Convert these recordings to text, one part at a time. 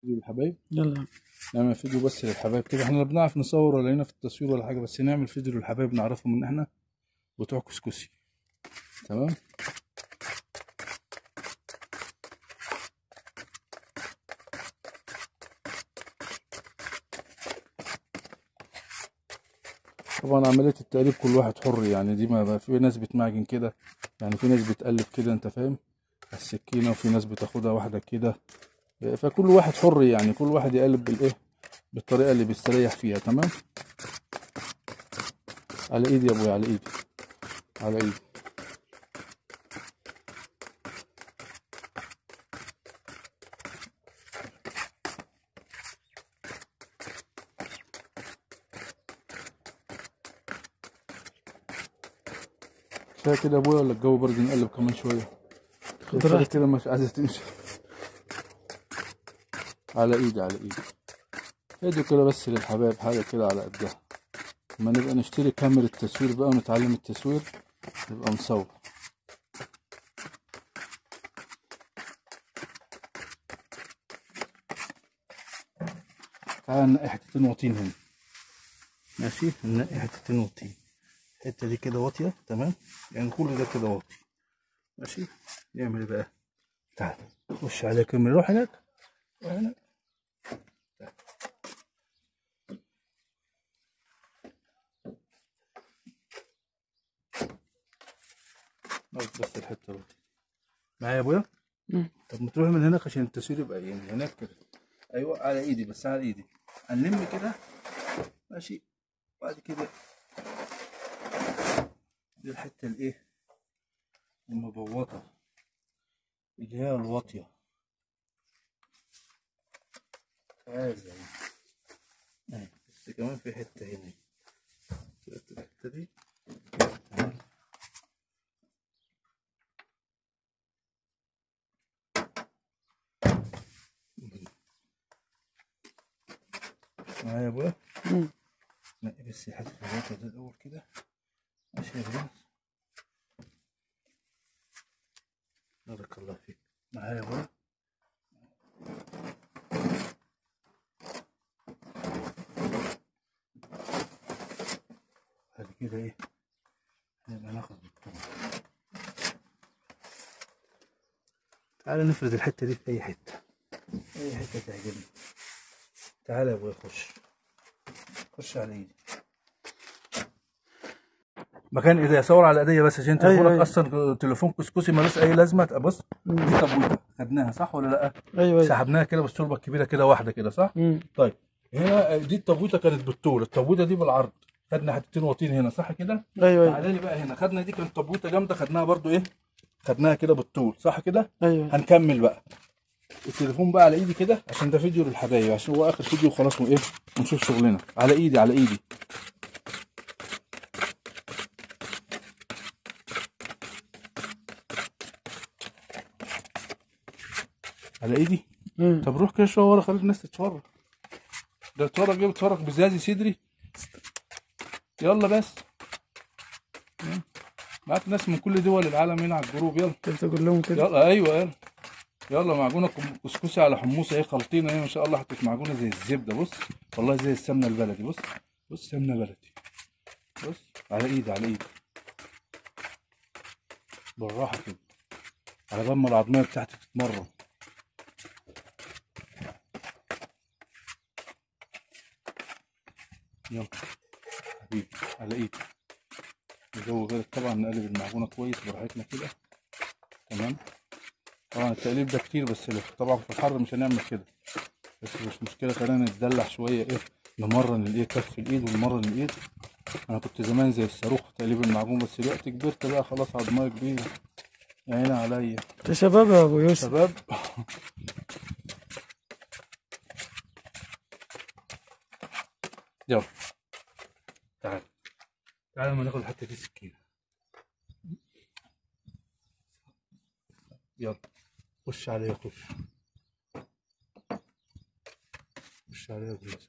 فيديو للحبايب يلا نعمل فيديو بس للحبايب كده احنا لا بنعرف نصور ولا لينا في التصوير ولا حاجه بس نعمل فيديو للحبايب نعرفهم ان احنا بتوع كسكسي تمام طبعا عملية التقليب كل واحد حر يعني دي ما بقى في ناس بتمعجن كده يعني في ناس بتقلب كده انت فاهم على السكينة وفي ناس بتاخدها واحدة كده فكل واحد حر يعني كل واحد يقلب بالايه بالطريقة اللي بيستريح فيها تمام على ايدي يا ابويا على ايدي على ايدي كفايه كده يا ابويا ولا الجو برد نقلب كمان شويه خد كده راحتك كده مش عايزه تمشي على ايدي على ايدي فيديو كده بس للحبايب حاجه كده على قدها لما نبقى نشتري كاميرا تصوير بقى ونتعلم التصوير نبقى نصور تعالى ننقي حتتين واطيين هنا ماشي ننقي حتتين واطيين الحته دي كده واطيه تمام يعني كل ده كده واطي ماشي نعمل ايه بقى تعال خش على كاميرا روح هناك روح هناك تعال. نقص بس الحته واطيه معايا يا ابويا مم. طب ما تروح من هناك عشان التصوير يبقى يعني هناك كده ايوه على ايدي بس على ايدي هنلم كده ماشي بعد كده دي الحته الايه المبوطه اللي هي الواطيه هذا اهي بس كمان في حته هنا شفت الحته دي تعال. معايا يا ابويا مم. نقي بس حته الواطيه ده الاول كده ماشي يا برنس بارك الله فيك معايا يا ابويا بعد كده ايه نبقى ناخد بالطول تعالى نفرد الحتة دي في أي حتة أي حتة تعجبني تعالى يا أبويا خش خش على إيدي مكان ايديا صور على ايديا بس عشان أيوة، تليفونك أيوة. اصلا تليفون كسكسي ملوش اي لازمه تبقى بص دي تابوته خدناها صح ولا لا؟ ايوه ايوه سحبناها كده بالشوربه الكبيره كده واحده كده صح؟ مم. طيب هنا دي التابوته كانت بالطول التابوته دي بالعرض خدنا حتتين واطين هنا صح كده؟ ايوه ايوه تعالى لي بقى هنا خدنا دي كانت تابوته جامده خدناها برضو ايه؟ خدناها كده بالطول صح كده؟ ايوه هنكمل بقى التليفون بقى على ايدي كده عشان ده فيديو للحبايب عشان هو اخر فيديو خلاص وايه ونشوف شغلنا على ايدي على ايدي على ايدي مم. طب روح كده شويه ورا خلي الناس تتفرج ده تتفرج ايه بتتفرج بزازي صدري يلا بس مم. معاك ناس من كل دول العالم هنا على الجروب يلا انت تقول لهم كده يلا ايوه يلا يلا معجونه كم- كسكسي على حموسه ايه خلطينه ايه ما شاء الله حطيت معجونه زي الزبده بص والله زي السمنه البلدي بص بص سمنه بلدي بص على ايدي على ايدي بالراحه كده على بال ما العظميه بتاعتي تتمرن يلا حبيبي على ايدي الجو غير طبعا نقلب المعجونه كويس براحتنا كده تمام طبعا التقليب ده كتير بس طبعا في الحر مش هنعمل كده بس مش مشكلة خلينا نتدلع شوية ايه نمرن الايه كف الايد ونمرن الايد انا كنت زمان زي الصاروخ تقليب المعجون بس دلوقتي كبرت بقى خلاص عضمايا كبيرة يا عيني عليا انت شباب يا ابو يوسف شباب يلا تعال تعال ما ناخد حتى دي سكينة يلا خش عليا خش خش عليا بلوز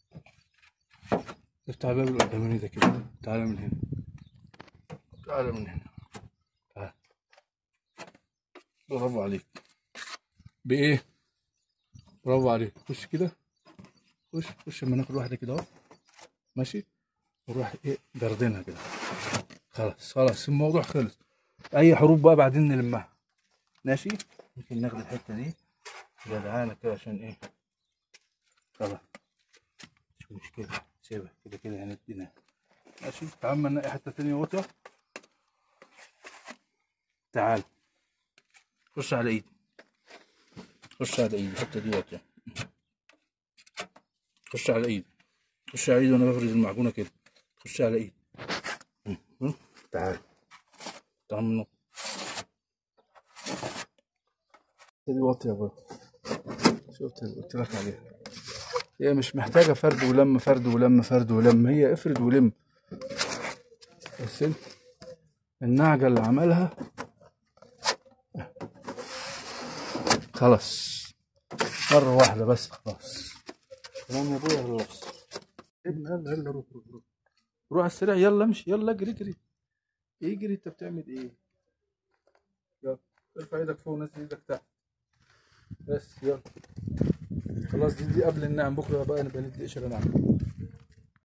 افتح الباب اللي قدامي ده كده تعالى من هنا تعالى من هنا تعال برافو عليك بإيه؟ برافو عليك خش كده خش خش اما ناخد واحده كده اهو ماشي ونروح ايه جردينها كده خلاص خلاص الموضوع خلص اي حروف بقى بعدين نلمها ماشي ممكن ناخد الحته دي جدعانه كده عشان ايه خلاص مش مشكله سيبها كده كده هندينا ماشي تعال ما نلاقي حته تانية واطيه تعال خش على ايدي خش على ايدي الحته دي واطيه خش على ايدي خش على ايدي وانا بفرد المعجونه كده خش على ايدي م- تعال تعال من دي واطيه يا بابا شفت اللي قلت لك عليها هي مش محتاجه فرد ولم فرد ولم فرد ولم هي افرد ولم بس انت النعجه اللي عملها خلاص مرة واحدة بس خلاص تمام يا ابويا خلاص ابن يلا يلا روح روح روح روح على السريع يلا امشي يلا اجري اجري اجري انت بتعمل ايه يلا ارفع ايدك فوق ونزل ايدك تحت بس يلا خلاص دي, دي قبل النعم بكره بقى نبقى ندي قشره نعم